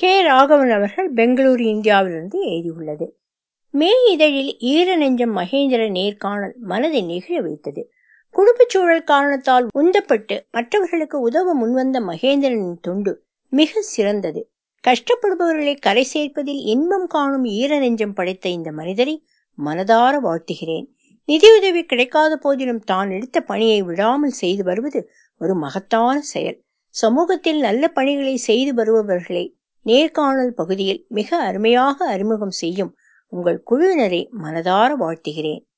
K Raghavan அவர்கள் பெங்களூரு இந்தியாவிலிருந்து எழுதியுள்ளது மே இதழில் ஈர நெஞ்சம் மகேந்திர நேர்காணல் மனதை நெகிழ வைத்தது குடும்பச் சூழல் காரணத்தால் உந்தப்பட்டு மற்றவர்களுக்கு உதவ முன்வந்த மகேந்திரனின் தொண்டு மிக சிறந்தது கஷ்டப்படுபவர்களை கரை சேர்ப்பதில் இன்பம் காணும் ஈர நெஞ்சம் படைத்த இந்த மனிதரை மனதார வாழ்த்துகிறேன் நிதியுதவி கிடைக்காத போதிலும் தான் எடுத்த பணியை விடாமல் செய்து வருவது ஒரு மகத்தான செயல் சமூகத்தில் நல்ல பணிகளை செய்து வருபவர்களை நேர்காணல் பகுதியில் மிக அருமையாக அறிமுகம் செய்யும் உங்கள் குழுவினரை மனதார வாழ்த்துகிறேன்